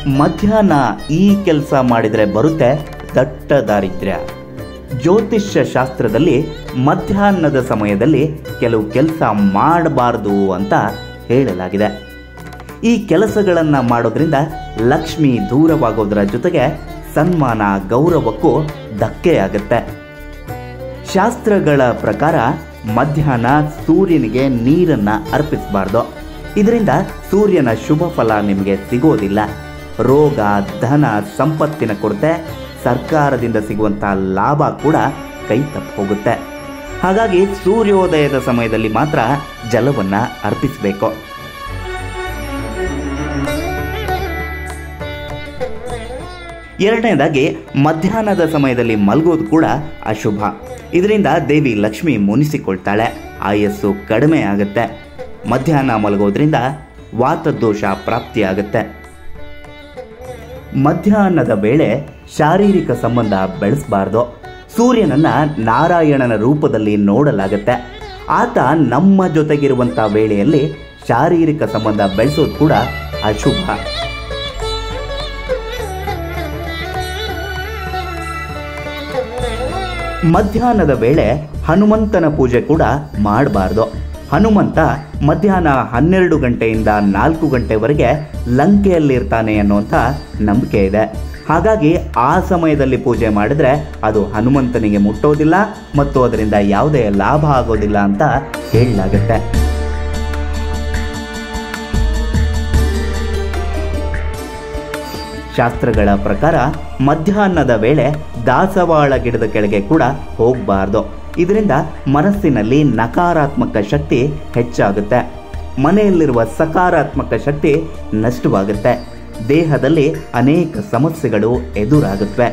ಮಧ್ಯಾಹ್ನ ಈ ಕೆಲಸ ಮಾಡಿದರೆ ಬರುತ್ತೆ ದಟ್ಟ ದಾರಿದ್ರ್ಯ ಜ್ಯೋತಿಷ್ಯ ಶಾಸ್ತ್ರದಲ್ಲಿ ಮಧ್ಯಾಹ್ನದ ಸಮಯದಲ್ಲಿ ಕೆಲವು ಕೆಲಸ ಮಾಡಬಾರ್ದು ಅಂತ ಹೇಳಲಾಗಿದೆ ಈ ಕೆಲಸಗಳನ್ನು ಮಾಡೋದ್ರಿಂದ ಲಕ್ಷ್ಮಿ ದೂರವಾಗೋದ್ರ ಜೊತೆಗೆ ಸನ್ಮಾನ ಗೌರವಕ್ಕೂ ಧಕ್ಕೆಯಾಗುತ್ತೆ ಶಾಸ್ತ್ರಗಳ ಪ್ರಕಾರ ಮಧ್ಯಾಹ್ನ ಸೂರ್ಯನಿಗೆ ನೀರನ್ನು ಅರ್ಪಿಸಬಾರ್ದು ಇದರಿಂದ ಸೂರ್ಯನ ಶುಭ ಫಲ ನಿಮಗೆ ಸಿಗೋದಿಲ್ಲ ರೋಗ ಧನ ಸಂಪತ್ತಿನ ಕೊರತೆ ಸರ್ಕಾರದಿಂದ ಸಿಗುವಂಥ ಲಾಭ ಕೂಡ ಕೈ ತಪ್ಪಿ ಹೋಗುತ್ತೆ ಹಾಗಾಗಿ ಸೂರ್ಯೋದಯದ ಸಮಯದಲ್ಲಿ ಮಾತ್ರ ಜಲವನ್ನು ಅರ್ಪಿಸಬೇಕು ಎರಡನೇದಾಗಿ ಮಧ್ಯಾಹ್ನದ ಸಮಯದಲ್ಲಿ ಮಲಗೋದು ಕೂಡ ಅಶುಭ ಇದರಿಂದ ದೇವಿ ಲಕ್ಷ್ಮಿ ಮುನಿಸಿಕೊಳ್ತಾಳೆ ಆಯಸ್ಸು ಕಡಿಮೆ ಆಗುತ್ತೆ ಮಧ್ಯಾಹ್ನ ಮಲಗೋದ್ರಿಂದ ವಾತದೋಷ ಪ್ರಾಪ್ತಿಯಾಗುತ್ತೆ ಮಧ್ಯಾಹ್ನದ ವೇಳೆ ಶಾರೀರಿಕ ಸಂಬಂಧ ಬೆಳೆಸಬಾರ್ದು ಸೂರ್ಯನನ್ನ ನಾರಾಯಣನ ರೂಪದಲ್ಲಿ ನೋಡಲಾಗುತ್ತೆ ಆತ ನಮ್ಮ ಜೊತೆಗಿರುವಂಥ ವೇಳೆಯಲ್ಲಿ ಶಾರೀರಿಕ ಸಂಬಂಧ ಬೆಳೆಸೋದು ಕೂಡ ಅಶುಭ ಮಧ್ಯಾಹ್ನದ ವೇಳೆ ಹನುಮಂತನ ಪೂಜೆ ಕೂಡ ಮಾಡಬಾರ್ದು ಹನುಮಂತ ಮಧ್ಯಾಹ್ನ ಹನ್ನೆರಡು ಗಂಟೆಯಿಂದ ನಾಲ್ಕು ಗಂಟೆವರೆಗೆ ಲಂಕೆಯಲ್ಲಿರ್ತಾನೆ ಅನ್ನುವಂಥ ನಂಬಿಕೆ ಇದೆ ಹಾಗಾಗಿ ಆ ಸಮಯದಲ್ಲಿ ಪೂಜೆ ಮಾಡಿದ್ರೆ ಅದು ಹನುಮಂತನಿಗೆ ಮುಟ್ಟೋದಿಲ್ಲ ಮತ್ತು ಅದರಿಂದ ಯಾವುದೇ ಲಾಭ ಆಗೋದಿಲ್ಲ ಅಂತ ಹೇಳಲಾಗುತ್ತೆ ಶಾಸ್ತ್ರಗಳ ಪ್ರಕಾರ ಮಧ್ಯಾಹ್ನದ ವೇಳೆ ದಾಸವಾಳ ಗಿಡದ ಕೆಳಗೆ ಕೂಡ ಹೋಗಬಾರ್ದು ಇದರಿಂದ ಮನಸ್ಸಿನಲ್ಲಿ ನಕಾರಾತ್ಮಕ ಶಕ್ತಿ ಹೆಚ್ಚಾಗುತ್ತೆ ಮನೆಯಲ್ಲಿರುವ ಸಕಾರಾತ್ಮಕ ಶಕ್ತಿ ನಷ್ಟವಾಗುತ್ತೆ ದೇಹದಲ್ಲಿ ಅನೇಕ ಸಮಸ್ಯೆಗಳು ಎದುರಾಗುತ್ತವೆ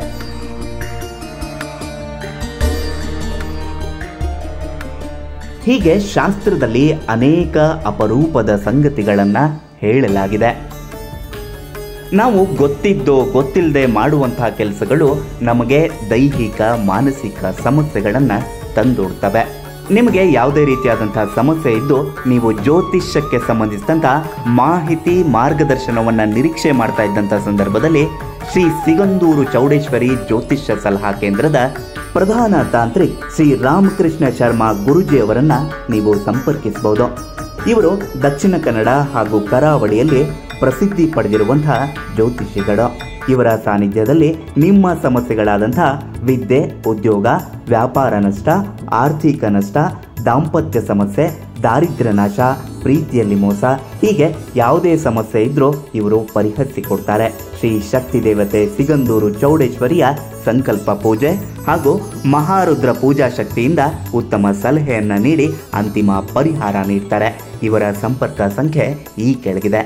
ಹೀಗೆ ಶಾಸ್ತ್ರದಲ್ಲಿ ಅನೇಕ ಅಪರೂಪದ ಸಂಗತಿಗಳನ್ನು ಹೇಳಲಾಗಿದೆ ನಾವು ಗೊತ್ತಿದ್ದೋ ಗೊತ್ತಿಲ್ಲದೆ ಮಾಡುವಂತಹ ಕೆಲಸಗಳು ನಮಗೆ ದೈಹಿಕ ಮಾನಸಿಕ ಸಮಸ್ಯೆಗಳನ್ನು ತಂದೊಡ್ತವೆ ನಿಮಗೆ ಯಾವುದೇ ರೀತಿಯಾದಂತಹ ಸಮಸ್ಯೆ ಇದ್ದು ನೀವು ಜ್ಯೋತಿಷ್ಯಕ್ಕೆ ಸಂಬಂಧಿಸಿದಂಥ ಮಾಹಿತಿ ಮಾರ್ಗದರ್ಶನವನ್ನು ನಿರೀಕ್ಷೆ ಮಾಡ್ತಾ ಇದ್ದಂಥ ಸಂದರ್ಭದಲ್ಲಿ ಶ್ರೀ ಸಿಗಂದೂರು ಚೌಡೇಶ್ವರಿ ಜ್ಯೋತಿಷ್ಯ ಸಲಹಾ ಕೇಂದ್ರದ ಪ್ರಧಾನ ತಾಂತ್ರಿಕ್ ಶ್ರೀ ರಾಮಕೃಷ್ಣ ಶರ್ಮಾ ಗುರುಜಿಯವರನ್ನ ನೀವು ಸಂಪರ್ಕಿಸಬಹುದು ಇವರು ದಕ್ಷಿಣ ಕನ್ನಡ ಹಾಗೂ ಕರಾವಳಿಯಲ್ಲಿ ಪ್ರಸಿದ್ಧಿ ಪಡೆದಿರುವಂತಹ ಜ್ಯೋತಿಷಿಗಳು ಇವರ ಸಾನ್ನಿಧ್ಯದಲ್ಲಿ ನಿಮ್ಮ ಸಮಸ್ಯೆಗಳಾದಂಥ ವಿದ್ಯೆ ಉದ್ಯೋಗ ವ್ಯಾಪಾರ ನಷ್ಟ ಆರ್ಥಿಕ ನಷ್ಟ ದಾಂಪತ್ಯ ಸಮಸ್ಯೆ ದಾರಿದ್ರ್ಯ ನಾಶ ಪ್ರೀತಿಯಲ್ಲಿ ಮೋಸ ಹೀಗೆ ಯಾವುದೇ ಸಮಸ್ಯೆ ಇದ್ರೂ ಇವರು ಪರಿಹರಿಸಿಕೊಡ್ತಾರೆ ಶ್ರೀ ಶಕ್ತಿ ದೇವತೆ ಸಿಗಂದೂರು ಚೌಡೇಶ್ವರಿಯ ಸಂಕಲ್ಪ ಪೂಜೆ ಹಾಗೂ ಮಹಾರುದ್ರ ಪೂಜಾ ಶಕ್ತಿಯಿಂದ ಉತ್ತಮ ಸಲಹೆಯನ್ನು ನೀಡಿ ಅಂತಿಮ ಪರಿಹಾರ ನೀಡ್ತಾರೆ ಇವರ ಸಂಪರ್ಕ ಸಂಖ್ಯೆ ಈ ಕೆಳಗಿದೆ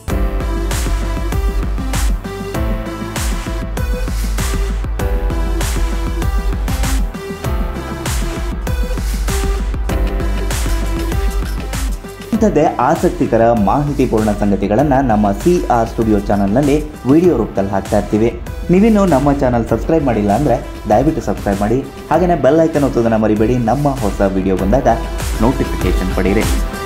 ಇಂಥದ್ದೇ ಆಸಕ್ತಿಕರ ಮಾಹಿತಿಪೂರ್ಣ ಸಂಗತಿಗಳನ್ನು ನಮ್ಮ ಸಿ ಆರ್ ಸ್ಟುಡಿಯೋ ಚಾನಲ್ನಲ್ಲಿ ವಿಡಿಯೋ ರೂಪದಲ್ಲಿ ಹಾಕ್ತಾ ಇರ್ತೀವಿ ನೀವಿನ್ನೂ ನಮ್ಮ ಚಾನಲ್ ಸಬ್ಸ್ಕ್ರೈಬ್ ಮಾಡಿಲ್ಲ ಅಂದರೆ ದಯವಿಟ್ಟು ಸಬ್ಸ್ಕ್ರೈಬ್ ಮಾಡಿ ಹಾಗೆಯೇ ಬೆಲ್ ಐಕನ್ ಒತ್ತೋದನ್ನು ಮರಿಬೇಡಿ ನಮ್ಮ ಹೊಸ ವಿಡಿಯೋ ಬಂದಾಗ ನೋಟಿಫಿಕೇಶನ್ ಪಡೀರಿ